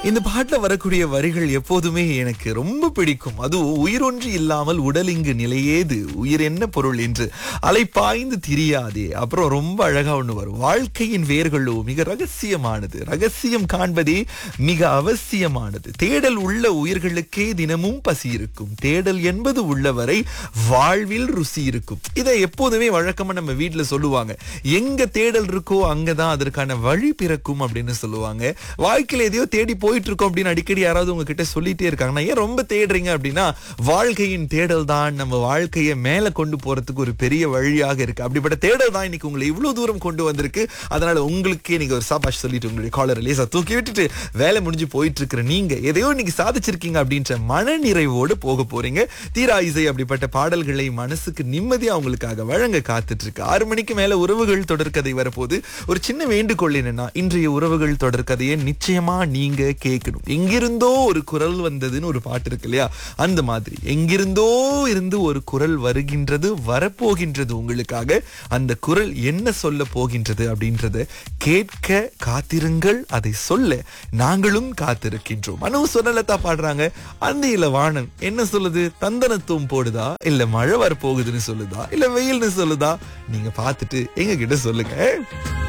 இந்த பாட்டுல வரக்கூடிய வரிகள் எப்போதுமே எனக்கு ரொம்ப பிடிக்கும் அதுவும் உயிரொன்று இல்லாமல் உடல் இங்கு நிலையேது உயிர் என்ன பொருள் என்று அலைப்பாய்ந்து திரியாதே அப்புறம் ரொம்ப அழகா ஒண்ணு வரும் வாழ்க்கையின் வேர்களோ மிக ரகசியமானது ரகசியம் காண்பதே மிக அவசியமானது தேடல் உள்ள உயிர்களுக்கே தினமும் பசி இருக்கும் தேடல் என்பது உள்ளவரை வாழ்வில் ருசி இருக்கும் இதை எப்போதுமே வழக்கமா நம்ம வீட்ல சொல்லுவாங்க எங்க தேடல் இருக்கோ அங்கதான் அதற்கான வழி பிறக்கும் அப்படின்னு சொல்லுவாங்க வாழ்க்கையில எதையோ தேடி போயிட்டு இருக்கோம் அப்படின்னு அடிக்கடி யாராவது உங்ககிட்ட சொல்லிட்டே இருக்காங்கன்னா ஏன் ரொம்ப தேடுறீங்க அப்படின்னா வாழ்க்கையின் தேடல் தான் நம்ம வாழ்க்கையை மேல கொண்டு போறதுக்கு ஒரு பெரிய வழியாக இருக்கு அப்படிப்பட்ட தேடல் தான் இன்னைக்கு உங்களை இவ்வளவு தூரம் கொண்டு வந்திருக்கு அதனால உங்களுக்கே நீங்க ஒரு சாபாஷ் சொல்லிட்டு உங்களுடைய காலர் லேசா தூக்கி விட்டுட்டு வேலை முடிஞ்சு போயிட்டு இருக்கிற நீங்க எதையோ இன்னைக்கு சாதிச்சிருக்கீங்க அப்படின்ற மன நிறைவோடு போக போறீங்க தீரா இசை அப்படிப்பட்ட பாடல்களை மனசுக்கு நிம்மதியா உங்களுக்காக வழங்க காத்துட்டு இருக்கு ஆறு மணிக்கு மேல உறவுகள் தொடர்கதை வரப்போது ஒரு சின்ன வேண்டுகோள் என்னன்னா இன்றைய உறவுகள் தொடர்கதையை நிச்சயமா நீங்க கேட்கணும் எங்கிருந்தோ ஒரு குரல் வந்ததுன்னு ஒரு பாட்டு இருக்கு இல்லையா அந்த மாதிரி எங்கிருந்தோ இருந்து ஒரு குரல் வருகின்றது வரப்போகின்றது உங்களுக்காக அந்த குரல் என்ன சொல்ல போகின்றது அப்படின்றத கேட்க காத்திருங்கள் அதை சொல்ல நாங்களும் காத்திருக்கின்றோம் மனு சொன்னலத்தா பாடுறாங்க அந்த இல்ல வானம் என்ன சொல்லுது தந்தனத்துவம் போடுதா இல்ல மழை வரப்போகுதுன்னு சொல்லுதா இல்ல வெயில்னு சொல்லுதா நீங்க பார்த்துட்டு எங்க கிட்ட சொல்லுங்க